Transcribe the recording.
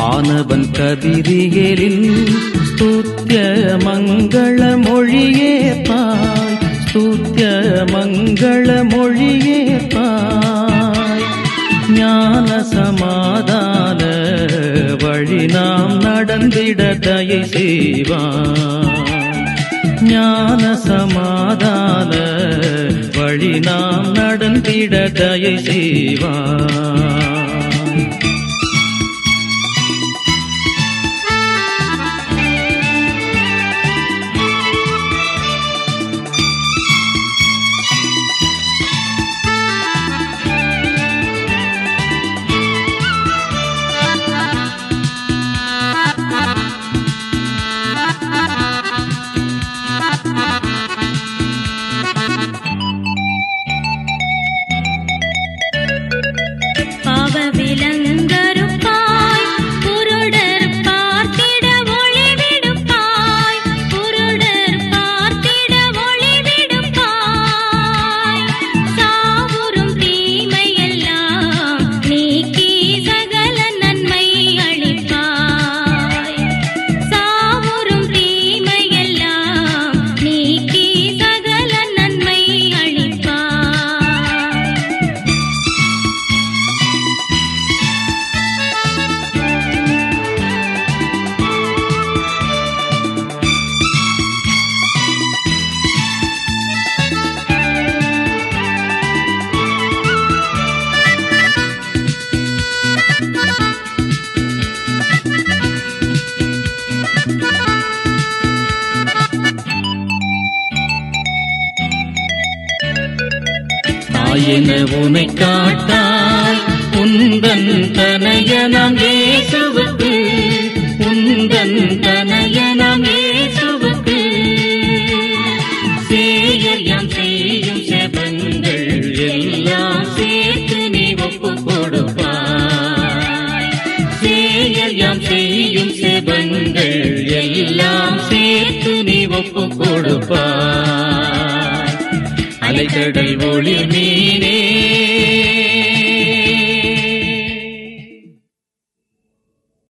ஆனவன் கதிரியலின் ஸ்துத்ய மங்கள மொழியே தாய் ஸ்துத்ய மங்கள மொழியே தாய் ஞான சமாதான வழி நாம் நடந்திட தயை செய்வான் ஞான சமாதான வழி நாம் நடந்திட தயை செய்வான் பாவ விலங்கருப்பாய் குருடர் பார்த்திட ஒளிவிடுப்பாய் குருடர் பார்த்திட ஒளிவிடுப்பாய் சாவுறும் தீமையெல்லாம் நீக்கி சகல நன்மை அளிப்பாய் சாவுறும் தீமையெல்லாம் நீக்கி சகல நன்மை அளிப்பாய் தாயென உனை காட்டாய் உந்தன் தனையனம் இயேசுவுக்கு உந்தன் தனையனம் இயேசுவுக்கு சேயரியம் செய்யும் செபங்கள் எல்லாம் சேர்த்து நீ ஒப்பு கொடுப்பாய் சேயரியம் செய்யும் செபங்கள் எல்லாம் சேர்த்து நீ ஒப்பு கொடுப்பாய் அலைக்கடல் ஒளி மீனே